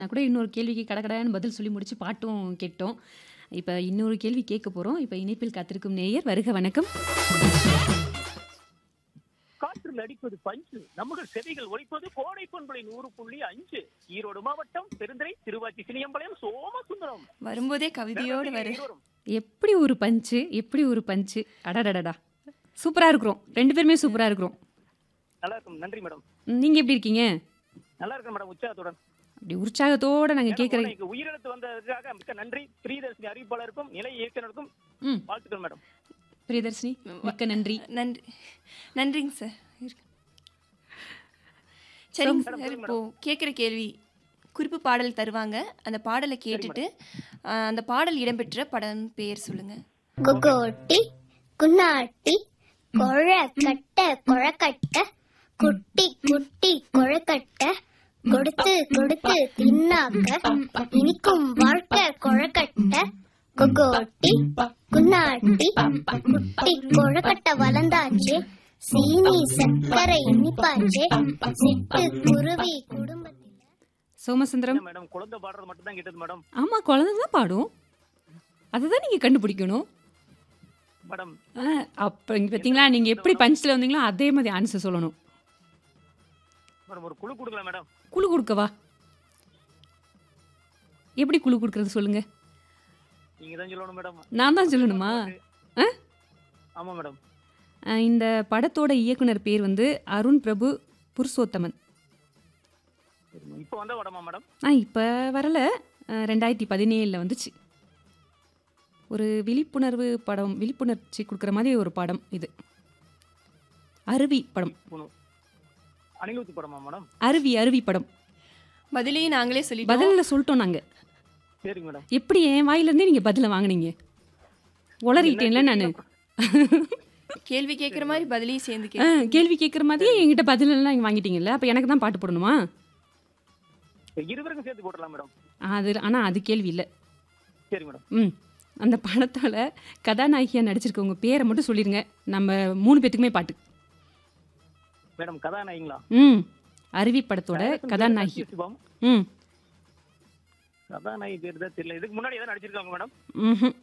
நான் கூட இன்னொரு கேள்விக்கு கடகடன்னு பதில் சொல்லி முடிச்சு பாட்டும் கேட்டோம். இப்ப இன்னொரு கேள்வி கேட்க போறோம். இப்ப இணைப்பில் காத்திருக்கும் நேயர் வருக வணக்கம். காற்றில் அடிப்பது பஞ்சு நம்முகள் செவிகள் ஒலிப்பது கோடை பண்பலை நூறு புள்ளி அஞ்சு ஈரோடு மாவட்டம் பெருந்துறை திருவாச்சி சினியம்பாளையம் சோமசுந்தரம் வரும்போதே கவிதையோடு வரு இருவரும். எப்படி ஒரு பஞ்சு எப்படி ஒரு பஞ்சு அடடடடா சூப்பரா இருக்கிறோம் ரெண்டு பேருமே சூப்பரா இருக்கிறோம் நல்லா இருக்கும் நன்றி மேடம் நீங்க எப்படி இருக்கீங்க நல்லா இருக்கும் மேடம் உற்சாகத்துடன் அப்படி உற்சாகத்தோட நாங்க கேட்குற எனக்கு உயிரிழத்து வந்ததுக்காக மிக்க நன்றி பிரியதர்ஷினி அறிவிப்பாளருக்கும் நிலை இயக்குனருக்கும் ம் வாழ்த்துக்கள் மேடம் பிரியதர்ஷினி மிக்க நன்றி நன்றி நன்றிங்க சார் இருக்கு. சரிங்க மேடம், சார் சொல்லுங்க இப்போ கேட்குற கேள்வி குறிப்பு பாடல் தருவாங்க அந்த பாடலை கேட்டுட்டு ஆ, அந்த பாடல் இடம்பெற்ற படம் பெயர் சொல்லுங்க கொகோட்டி குன்னாட்டி கொழக்கட்ட கொழக்கட்ட குட்டி குட்டி கொழக்கட்ட கொடுத்து கொடுத்து தின்னாக்க இனிக்கும் வாழ்க்கை கொழக்கட்ட கொகோட்டி குன்னாட்டி குட்டி கொழக்கட்ட வளர்ந்தாச்சு சீனி சர்க்கரை இனிப்பாச்சு சிட்டு குருவி குடும்பத்தில் சோமசுந்தரம் என்ன மேடம் குழந்தை பாடுறது மட்டும் தான் கேட்டது மேடம் ஆமா குழந்தை தான் பாடும் அதுதான் நீங்க கண்டுபிடிக்கணும் மேடம் ஆ, அப்ப இங்க பாத்தீங்களா நீங்க எப்படி பஞ்சில் வந்தீங்களோ அதே மாதிரி ஆன்சர் சொல்லணும் மேடம் ஒரு குழு கொடுக்கல மேடம் குழு கொடுக்கவா எப்படி குழு கொடுக்கறது சொல்லுங்க நீங்க தான் சொல்லணும் மேடம் நான் தான் சொல்லணுமா ஆ? ஆமா மேடம் ஆ, இந்த படத்தோட இயக்குனர் பேர் வந்து அருண் பிரபு புருஷோத்தமன் இப்போ வந்த படமா மேடம் ஆ இப்போ வரல ஆ, ரெண்டாயிரத்தி பதினேழில் வந்துச்சு ஒரு விழிப்புணர்வு படம் விழிப்புணர்ச்சி கொடுக்குற மாதிரி ஒரு படம் இது அருவி படம் அனிருத் படமா மேடம் அருவி அருவி படம் பதிலையும் நாங்களே சொல்லிட்டோம் பதிலில் சொல்லிட்டோம் நாங்கள் சரிங்க மேடம் எப்படி என் வாயிலேருந்தே நீங்கள் பதிலை வாங்குனீங்க உளறிட்டேன்ல நான் கேள்வி கேட்குற மாதிரி பதிலையும் சேர்ந்து ஆ கே கேள்வி கேட்குற மாதிரியே என்கிட்ட பதிலெல்லாம் நீங்கள் வாங்கிட்டீங்கல்ல அப்போ எனக்கு தான் பாட்டு போடணுமா இருவருக்கும் சேர்த்து போட்டுடலாம் மேடம் அது ஆனால் அது கேள்வி இல்லை சரி மேடம் ம் அந்த படத்தோட கதாநாயகியாக நடிச்சிருக்கவங்க பேரை மட்டும் சொல்லிடுங்க நம்ம மூணு பேத்துக்குமே பாட்டு மேடம் கதாநாயகிங்களா ம் அருவி படத்தோட கதாநாயகி சிவம் ம் கதாநாயகி பேர் தான் தெரியல இதுக்கு முன்னாடி ஏதாவது நடிச்சிருக்காங்க மேடம் ம்ஹும்.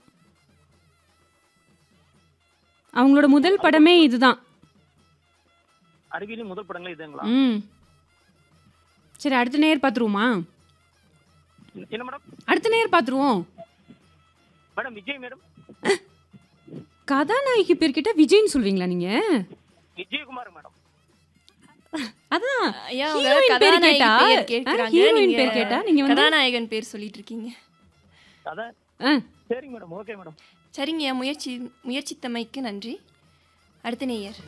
அவங்களோட முதல் படமே இதுதான் அறிவியலின் முதல் படங்களே இதுங்களா ம் சரி அடுத்த நேர் பார்த்துருவோமா என்ன மேடம் அடுத்த நேர் பார்த்துருவோம் மேடம் விஜய் மேடம் கதாநாயகி பேர்கிட்ட விஜய்னு சொல்வீங்களா நீங்க விஜயகுமார் மேடம் அதான் ஐயா, அவங்க ஹீரோயின் பேர் கதாநாயகி கேட்டா பேர் ஆ, கேட்குறாங்க ஹீரோயின் நீங்க பேர் கேட்டா நீங்க வந்து கதாநாயகன் பேர் சொல்லிட்டு இருக்கீங்க அதான் ஆ, சரிங்க மேடம் ஓகே மேடம் சரிங்க முயற்சி முயற்சித்தமைக்கு நன்றி அடுத்த நேயர்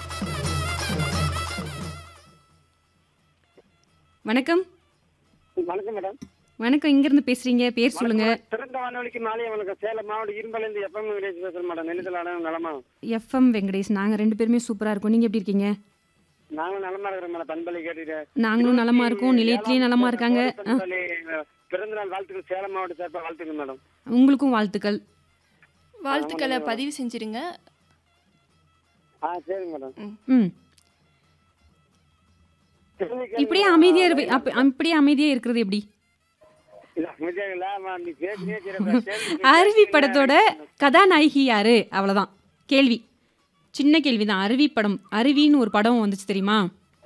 வணக்கம் வணக்கம் மேடம் வணக்கம் இங்க இருந்து பேசுறீங்க பேர் சொல்லுங்க சிறந்த வானொலிக்கு மாலை வணக்கம் சேலம் மாவட்டம் இரும்பலேருந்து எப்பம் வில்லேஜ் பேசுறேன் மேடம் நெல்லுதலான நலமா எஃப்எம் வெங்கடேஷ் நாங்க ரெண்டு பேருமே சூப்பரா இருக்கோம் நீங்க எப்படி இருக்கீங்க நாங்களும் நலமா இருக்கிறோம் மேடம் பண்பலை கேட்டுட்டு நாங்களும் நலமா இருக்கோம் நிலையத்திலயும் நலமா இருக்காங்க ஆ, பண்பலை பிறந்த நாள் வாழ்த்துக்கள் சேலம் மாவட்ட சார்பாக வாழ்த்துக்கள் மேடம் உங்களுக்கும் வாழ்த்துக்கள் வாழ்த்துக்களை பதிவு செஞ்சிருங்க ஆ சரிங்க மேடம் ம் இப்படியே அமைதியா இரு அப்ப- அப்படியே அமைதியா இருக்கிறது எப்படி இல்ல, அமைதியா இல்ல, ஆமா, நீ பேசினே இருக்கிற கேள்வி அருவி படத்தோட கதாநாயகி யாரு அவ்வளவுதான் கேள்வி சின்ன கேள்வி தான் அருவி படம் அருவின்னு ஒரு படம் வந்துச்சு தெரியுமா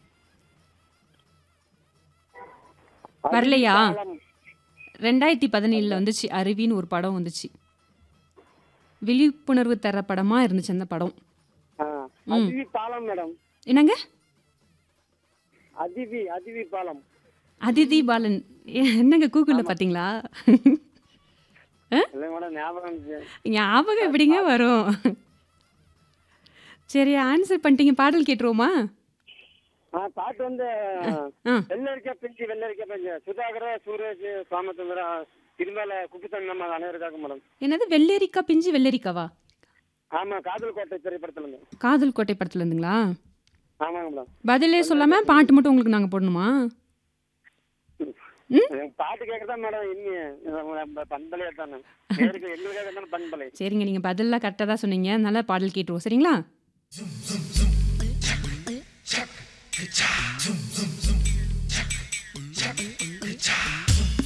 வரலையா ரெண்டாயிரத்தி பதினேழுல வந்துச்சு அருவின்னு ஒரு படம் வந்துச்சு விழிப்புணர்வு தர படமா இருந்துச்சு அந்த படம் ஆ, அதிவி பாலம் மேடம் என்னங்க அதிவி அதிவி பாலம் அதிதி பாலன் என்னங்க கூகுள்ல பாத்தீங்களா இல்ல மேடம் ஞாபகம் இருந்துச்சு. ஞாபகம் எப்படிங்க வரும் சரி ஆன்சர் பண்ணிட்டீங்க பாடல் கேட்டுருவோமா ஆ பாட்டு வந்து ஆ வெள்ளரிக்கா பிஞ்சு வெள்ளரிக்கா பிஞ்சு சுதாகர சூரஜ் சாமச்சந்திரன் திருமேல குப்புத்தன் நம்ம அனைவருக்காக மேடம் என்னது வெள்ளரிக்கா பிஞ்சு வெள்ளரிக்காவா ஆமா காதல் கோட்டை திரைப்படத்துல காதல் கோட்டை படத்துல இருந்துங்களா ஆமாங்க மேடம் பதிலே சொல்லாம பாட்டு மட்டும் உங்களுக்கு நாங்க போடணுமா எனக்கு பாட்டு கேட்கறதா மேடம் இன்னும் பண்பலையா தானே நேருக்கு எங்களுக்காக தானே பண்பலை சரிங்க நீங்க பதிலெல்லாம் கரெக்டாக தான் சொன்னீங்க அதனால பாடல் கேட்டுருவோம் சரிங்களா